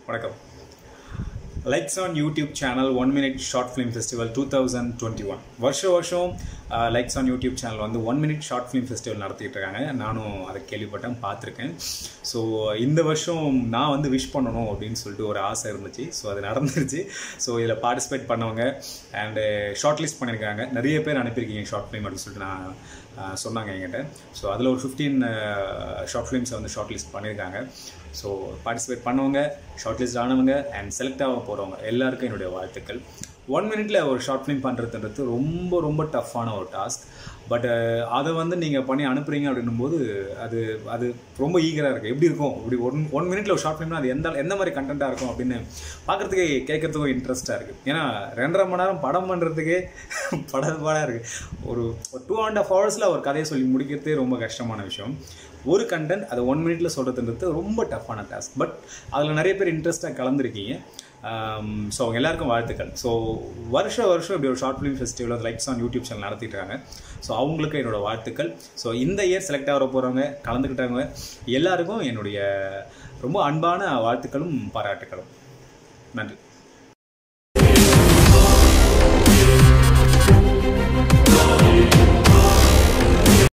வணக்கம் likes on YouTube channel one minute short film festival two thousand twenty one வருஷம் வருஷம் likes on YouTube channel வந்து one minute short film festival நடத்திட்டு இருக்காங்க நானும் அதை கேள்விப்பட்டேன் பார்த்துருக்கேன் ஸோ இந்த வருஷம் நான் வந்து விஷ் பண்ணணும் அப்படின்னு சொல்லிட்டு ஒரு ஆசை இருந்துச்சு ஸோ அது நடந்துருச்சு ஸோ இதில் பார்ட்டிசிபேட் பண்ணவங்க அண்டு ஷார்ட் லிஸ்ட் பண்ணியிருக்காங்க நிறைய பேர் அனுப்பியிருக்கீங்க ஷார்ட் ஃபிலிம் அப்படின்னு சொல்லிட்டு நான் அஹ், சொன்னாங்க என்கிட்ட ஸோ அதில் ஒரு ஃபிஃப்டீன் ஷார்ட் ஃபிலிம்ஸை வந்து ஷார்ட் லிஸ்ட் பண்ணியிருக்காங்க ஸோ பார்ட்டிசிபேட் பண்ணவங்க ஷார்ட் லிஸ்ட் ஆனவங்க அண்ட் செலக்ட் ஆக போகிறவங்க எல்லாருக்கும் என்னுடைய வாழ்த்துக்கள் ஒன் மினிட்ல ஒரு ஷார்ட் ஃபிலிம் பண்ணுறதுன்றது ரொம்ப ரொம்ப டஃப்பான ஒரு டாஸ்க் பட் அதை வந்து நீங்கள் பண்ணி அனுப்புறீங்க அப்படின்னும் போது அது அது ரொம்ப ஈகராக இருக்குது எப்படி இருக்கும் இப்படி ஒன் ஒன் மினிட்ல ஒரு ஷார்ட் ஃபிலிம்னா அது எந்த எந்த மாதிரி கண்டென்ட்டாக இருக்கும் அப்படின்னு பார்க்குறதுக்கே கேட்கறதுக்கும் இன்ட்ரெஸ்ட்டாக இருக்குது ஏன்னா ரெண்டரை மணி நேரம் படம் பண்ணுறதுக்கே படப்பாடாக இருக்குது ஒரு டூ அண்ட் ஹாஃப் ஹவர்ஸில் ஒரு கதையை சொல்லி முடிக்கிறதே ரொம்ப கஷ்டமான விஷயம் ஒரு கண்டென்ட் அதை ஒன் மினிட்ல சொல்கிறதுன்றது ரொம்ப டஃப்பான டாஸ்க் பட் அதில் நிறைய பேர் இன்ட்ரெஸ்ட்டாக கலந்துருக்கீங்க ஸோ அவங்க எல்லாருக்கும் வாழ்த்துக்கள் ஸோ வருஷம் வருஷம் இப்படி ஒரு short film festival likes on YouTube channel நடத்திட்டு இருக்காங்க ஸோ அவங்களுக்கு என்னோட வாழ்த்துக்கள் ஸோ இந்த இயர் செலக்ட் ஆகிற போகிறவங்க கலந்துக்கிட்டவங்க எல்லாருக்கும் என்னுடைய ரொம்ப அன்பான வாழ்த்துக்களும் பாராட்டுக்களும் நன்றி